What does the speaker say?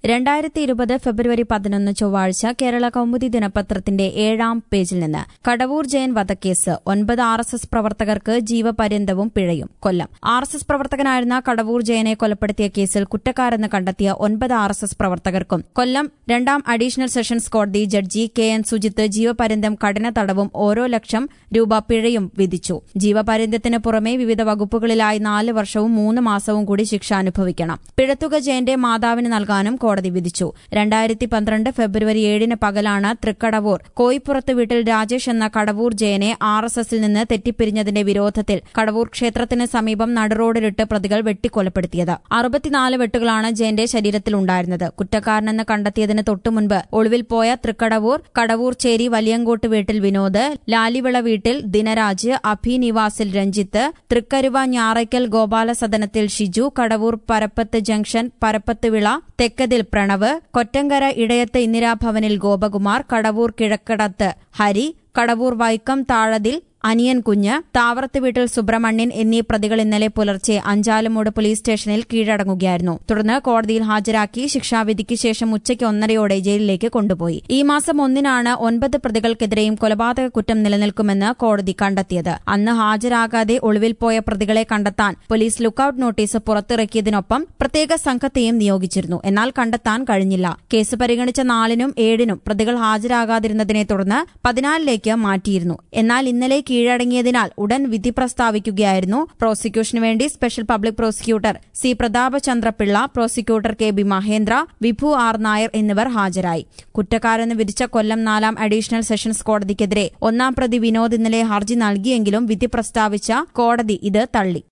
രണ്ടായിരത്തി ഇരുപത് ഫെബ്രുവരി പതിനൊന്ന് ചൊവ്വാഴ്ച കേരള കൗമുദി ദിനപത്രത്തിന്റെ ഏഴാം പേജിൽ നിന്ന് കടവൂർ ജയൻ വധക്കേസ് ഒൻപത് ആർ എസ് എസ് പ്രവർത്തകർക്ക് ജീവപര്യന്തവും പിഴയും കൊല്ലം ആർ എസ് എസ് പ്രവർത്തകനായിരുന്ന കടവൂർ ജയനെ കൊലപ്പെടുത്തിയ കേസിൽ കുറ്റക്കാരെന്ന് കണ്ടെത്തിയ ഒൻപത് ആർ എസ് എസ് പ്രവർത്തകർക്കും കൊല്ലം രണ്ടാം അഡീഷണൽ സെഷൻസ് കോടതി ജഡ്ജി കെ എൻ സുജിത്ത് ജീവപര്യന്തം കഠിന തടവും ഓരോ ലക്ഷം രൂപ പിഴയും വിധിച്ചു ജീവപര്യന്തത്തിന് പുറമെ വിവിധ വകുപ്പുകളിലായി നാല് വർഷവും മൂന്ന് മാസവും കൂടി ശിക്ഷ അനുഭവിക്കണം പിഴത്തുക ജയന്റെ മാതാവിന് നൽകാനും കോടതി വിധിച്ചു രണ്ടായിരത്തി പന്ത്രണ്ട് ഫെബ്രുവരി ഏഴിന് പകലാണ് തൃക്കടവൂർ കോയിപ്പുറത്ത് വീട്ടിൽ രാജേഷ് എന്ന കടവൂർ ജയനെ ആർ എസ് എസിൽ നിന്ന് തെറ്റിപ്പിരിഞ്ഞതിന്റെ വിരോധത്തിൽ കടവൂർ ക്ഷേത്രത്തിന് സമീപം നടുറോഡിലിട്ട് പ്രതികൾ വെട്ടിക്കൊലപ്പെടുത്തിയത് അറുപത്തിനാല് വെട്ടുകളാണ് ജയന്റെ ശരീരത്തിലുണ്ടായിരുന്നത് കുറ്റക്കാരനെന്ന് കണ്ടെത്തിയതിന് തൊട്ടുമുൻപ് ഒളിവിൽ പോയ തൃക്കടവൂർ കടവൂർ ചേരി വലിയങ്കോട്ട് വീട്ടിൽ വിനോദ് ലാലിവിള വീട്ടിൽ ദിനരാജ് അഭി നിവാസിൽ രഞ്ജിത്ത് തൃക്കരുവ ഞാറയ്ക്കൽ ഗോപാല സദനത്തിൽ ഷിജു കടവൂർ പരപ്പത്ത് ജംഗ്ഷൻ പരപ്പത്ത് വിള തെക്കതിൽ പ്രണവ് കൊറ്റങ്കര ഇടയത്ത് ഇന്ദിരാഭവനിൽ ഗോപകുമാർ കടവൂർ കിഴക്കടത്ത് ഹരി കടവൂർ വൈക്കം താഴതിൽ അനിയൻ കുഞ്ഞ് താവറത്ത് വീട്ടിൽ സുബ്രഹ്മണ്യൻ എന്നീ പ്രതികൾ ഇന്നലെ പുലർച്ചെ അഞ്ചാലമൂട് പോലീസ് സ്റ്റേഷനിൽ കീഴടങ്ങുകയായിരുന്നു തുടർന്ന് കോടതിയിൽ ഹാജരാക്കി ശിക്ഷാവിധിക്ക് ശേഷം ഉച്ചയ്ക്ക് ഒന്നരയോടെ ജയിലിലേക്ക് കൊണ്ടുപോയി ഈ മാസം ഒന്നിനാണ് ഒൻപത് പ്രതികൾക്കെതിരെയും കൊലപാതക കുറ്റം നിലനിൽക്കുമെന്ന് കോടതി കണ്ടെത്തിയത് അന്ന് ഹാജരാകാതെ ഒളിവിൽ പോയ പ്രതികളെ കണ്ടെത്താൻ പോലീസ് ലുക്കൌട്ട് നോട്ടീസ് പുറത്തിറക്കിയതിനൊപ്പം പ്രത്യേക സംഘത്തെയും നിയോഗിച്ചിരുന്നു എന്നാൽ കണ്ടെത്താൻ കഴിഞ്ഞില്ല കേസ് പരിഗണിച്ച നാലിനും ഏഴിനും പ്രതികൾ ഹാജരാകാതിരുന്നതിനെ തുടർന്ന് പതിനാലിലേക്ക് മാറ്റിയിരുന്നു എന്നാൽ ഇന്നലെ കീഴടങ്ങിയതിനാൽ ഉടൻ വിധി പ്രസ്താവിക്കുകയായിരുന്നു പ്രോസിക്യൂഷനു വേണ്ടി special public prosecutor C Prathapachandrapillai prosecutor K B Mahendra Vibhu R Nair എന്നിവർ ഹാജരായി കുറ്റക്കാരെന്ന് വിധിച്ച കൊല്ലം നാലാം അഡീഷണൽ സെഷൻസ് കോടതിക്കെതിരെ ഒന്നാം പ്രതി വിനോദ് ഇന്നലെ ഹർജി നൽകിയെങ്കിലും വിധി പ്രസ്താവിച്ച കോടതി ഇത് തള്ളി